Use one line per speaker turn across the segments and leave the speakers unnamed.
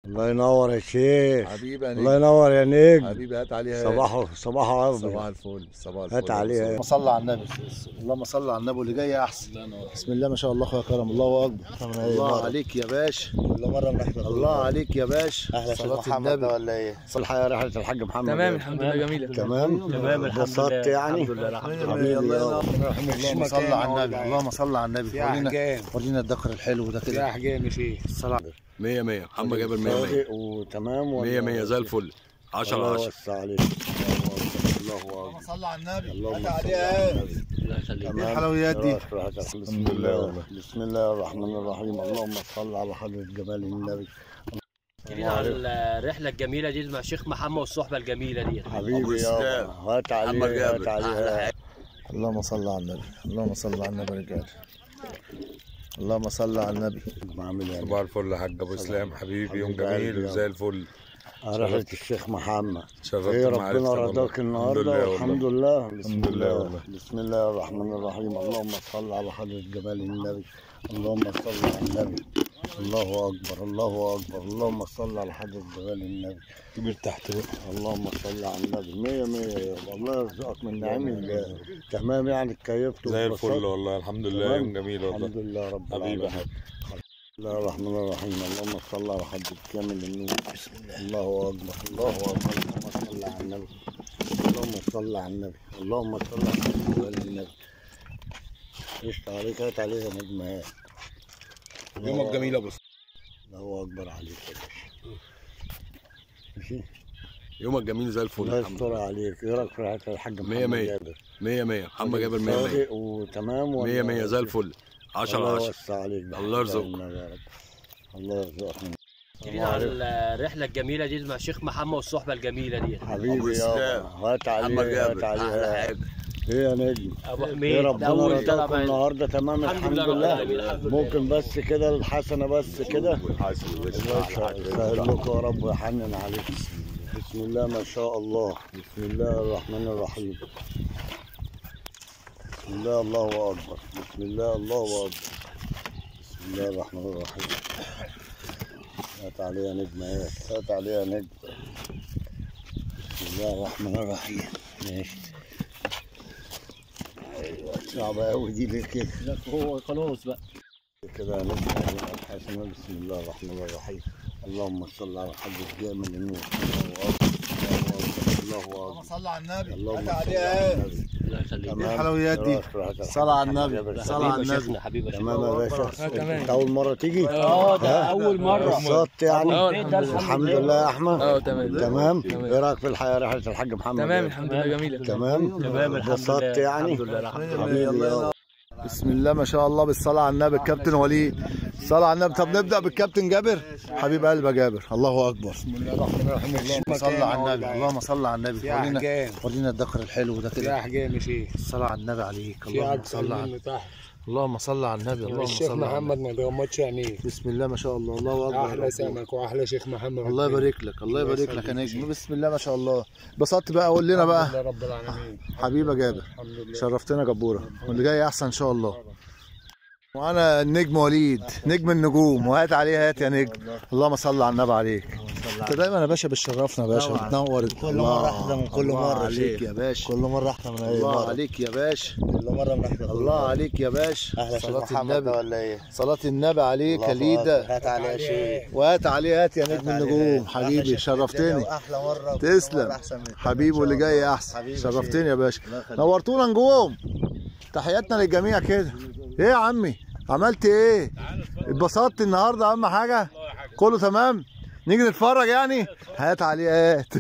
الله ينور يا شيخ
حبيبي يا
الله
نجم
ينور يا نجم
حبيبي هات عليها
صباحه صباحه
صباح
ارض
الفل صباح الفل
هات عليها
اللهم صل على النبي اللهم صل على النبي واللي جاي احسن بسم الله ما شاء الله اخويا كرم الله اكبر الله عليك يا باشا
كل مره بنحمد
الله عليك يا باشا
احلى شيخ
صلاة
محمد
النبي
ده ولا ايه؟ صلحه يا رحله الحاج محمد
تمام
إيه؟
الحمد لله جميلة
تمام
تمام الحمد
انبسطت
لله
يعني
الحمد لله الحمد لله
حبيبي
الله
يلا.
اللهم صل على النبي اللهم صل على النبي ورينا ورينا الدكر الحلو ده كده
احجام يا شيخ
الصلاة
مية مية محمد جابر مية مية
صادق وتمام ولا-
مية مية زي الفل عشرة
الله
عشرة
يوسع عليك الله اكبر
صل على النبي
اللهم
هات
صل
عليها
على النبي
ايه الحلويات دي
بسم الله بسم الله الرحمن الرحيم اللهم صل على حضرة جمال النبي
جديد على الرحله الجميله دي مع شيخ محمد والصحبه الجميله دي
حبيبي يا هات
محمد
عليه هات
جابر.
عليه
اللهم صل على النبي اللهم صل على النبي يا رجاله اللهم صل على النبي
بعمل يعني
صباح الفل يا حاج ابو اسلام حبيبي يوم
حبيب قلبي
جميل
يا
وزي الفل
رحلة الشيخ محمد
شرفت
ايه ربنا
معرفتك والله.
رضاك
الحمد
النهارده
لله
الحمد
والله.
لله بسم
الحمد لله
الله
والله.
بسم الله الرحمن الرحيم اللهم صل على حضرة جمال النبي اللهم صل على النبي الله اكبر الله اكبر اللهم صل على حضرة جمال النبي
كبير تحت بقى
اللهم صل على النبي مية مية يابا الله يرزقك من نعيم الله تمام يعني اتكيفت
زي
واتبسطت؟
الفل والله الحمد لله
تمام؟
يوم جميل والله
الحمد لله رب
حبيبي يا
العالمين
حاج
بسم الله الرحمن الرحيم اللهم صل على حضرة كامل النور بسم الله الله اكبر الله اكبر اللهم صل على النبي اللهم صل على النبي اللهم صل على حضرة جمال النبي قشطة عليك هات عليها نجمة
يومك جميل يا ابو
الله اكبر عليك يا باشا ماشي
يومك جميل زي الفل
الله
الحمد
يستر
لله
عليك ايه رايك في رحلة الحاج
مية
محمد
مية.
جابر
مية مية محمد جابر مية مية
صادق وتمام ولا
مية مية زي الفل عشرة
الله
عشرة
يوسع عليك بحب
الله يرزقك.
النبي يا رب الله يرزقك من
جديد على الرحله الجميله دي مع شيخ محمد والصحبه الجميله دي
حبيبي
أبو
يا
إسلام.
هات
محمد
عليه هات
جابر
عليه
أحلى حاجة
ايه يا نجم
ابو
ايه
حميد
ربنا
اول
رضاكم
طلب
النهارده تمام
الحمد
الحمد
لله رب
لله
العالمين، الحمد لله.
ممكن بس كده الحسنه بس كده الله يسهل لكم يا رب ويحنن عليكم بسم الله ما شاء الله بسم الله الرحمن الرحيم بسم الله الله اكبر بسم الله الله اكبر بسم الله الرحمن الرحيم هات عليها نجمة هات هات عليها نجم بسم الله الرحمن الرحيم ماشي ايوه صعبة أوي دي ليه كده
هو خلاص بقى
كده نبدأ الحسنة بسم الله الرحمن الرحيم اللهم صل على حضرة جامع النور الله أكبر الله أكبر الله أكبر
صل على النبي
اللهم
هات
صل
عليها
على
ايه
النبي
الله يخليك
تمام.
الحلويات دي؟
إيه رأيك في رحلة
صل على
الحاج
النبي.
محمد
صل على
حبيبي
النبي.
شيخنا حبيبي شيخنا
تمام يا باشا
تمام.
انت اول مره تيجي
اه ده
ها؟
اول مره
انبسطت يعني
اه الحمد لله
الحمد لله يا احمد
اه تمام
تمام
تمام.
ايه رايك في الحياه رحله الحاج محمد
تمام الحمد لله جميلة
تمام
تمام الحمد
انبسطت
لله
يعني
الحمد لله الحمد لله
حبيبي يا
بسم الله ما شاء الله بالصلاة على النبي الكابتن وليد صلاة على النبي طب نبدأ بالكابتن جابر حبيب قلبي يا جابر الله أكبر بسم الله الرحمن الرحيم اللهم صل على النبي اللهم صل على النبي ورينا ورينا الدكر الحلو ده كده
احجام يا شيخ
الصلاة على النبي عليك اللهم صل على
تحت
اللهم صل على النبي اللهم
الشيخ
صل على النبي
محمد ما بيغمضش عينيه
بسم الله ما شاء الله الله أكبر
احلى سمك واحلى شيخ محمد
الله يبارك لك الله يبارك لك يا نجم بسم الله ما شاء الله انبسطت بقى قول لنا بقى
لله رب العالمين
حبيبي يا جابر
الحمد لله
شرفتنا جبوره واللي جاي احسن ان شاء الله وانا النجم وليد نجم النجوم وهات عليه هات يا نجم اللهم صل على النبي عليك انت دايما يا باشا بتشرفنا يا باشا بتنور
كل مرة أحلى من كل
الله
مرة
عليك
شيخ.
يا باشا
كل مره احلى من اي
الله
مره
عليك يا باشا
كل مره بنحلى
الله عليك يا باشا
احلى شيخ
صلاة
محمد ده
النبي
ولا ايه
صلاة النبي عليك يا ليدا
هات عليها شيء
وهات عليه هات يا نجم النجوم حبيبي شرفتني
احلى مره وكل
تسلم
مرة أحسن من التانية
حبيبي
إن
واللي
شاء
جاي
الله.
احسن
حبيبي
شرفتني
شيخ.
يا باشا
الله يخليك.
نورتونا نجوم تحياتنا للجميع كده ايه يا عمي عملت ايه اتبسطت النهارده اهم حاجه كله تمام نيجي نتفرج يعني هات عليه هات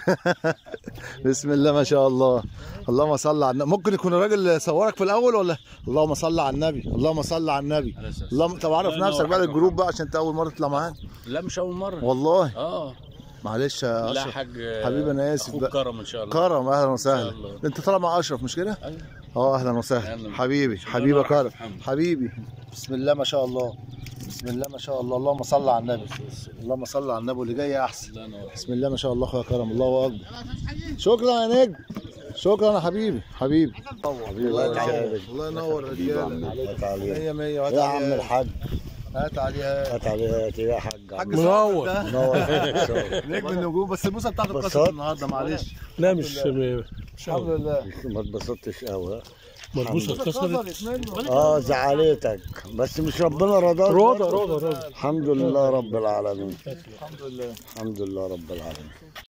بسم الله ما شاء الله اللهم صل على النبي ممكن يكون الراجل صورك في الاول ولا اللهم صل على النبي اللهم صل على النبي اللهم طب عرف نفسك بقى للجروب بقى عشان انت اول مره تطلع معانا
لا مش اول مره
والله
اه
معلش يا
لا
اشرف
حاج
حبيبي انا اسف
اخوك
بقى
كرم ان شاء الله
كرم اهلا وسهلا
إن شاء الله.
انت طالع مع اشرف مش كده
أيوة.
اه اهلا وسهلا
أهلاً.
حبيبي
بسم الله
حبيبي يا
الرحمن
كرم
الرحيم.
حبيبي بسم الله ما شاء الله بسم الله ما شاء الله اللهم صل على النبي اللهم صل على النبي واللي جاي احسن
الله ينور
بسم الله ما شاء الله اخويا كرم الله اكبر شكرا يا نجم شكرا يا حبيبي حبيبي
حبيبي الله يسعدك.
الله ينور يا رجاله
هات عليه
مية مية وهات
يا
عليها.
عم الحاج
هات عليها
هات عليها يا حاج
حاج
عم.
منور ده
منور
نجم النجوم بس البوسه بتاعته اتكسرت
بساط.
النهارده معلش
لا مش
الحمد لله
ما اتبسطتش قوي
مربوطه اتكسرت
اتكسرت منه
اه زعلتك بس مش ربنا رضاك
روضه روضه روضه
الحمد لله رب العالمين
الحمد لله
الحمد لله رب العالمين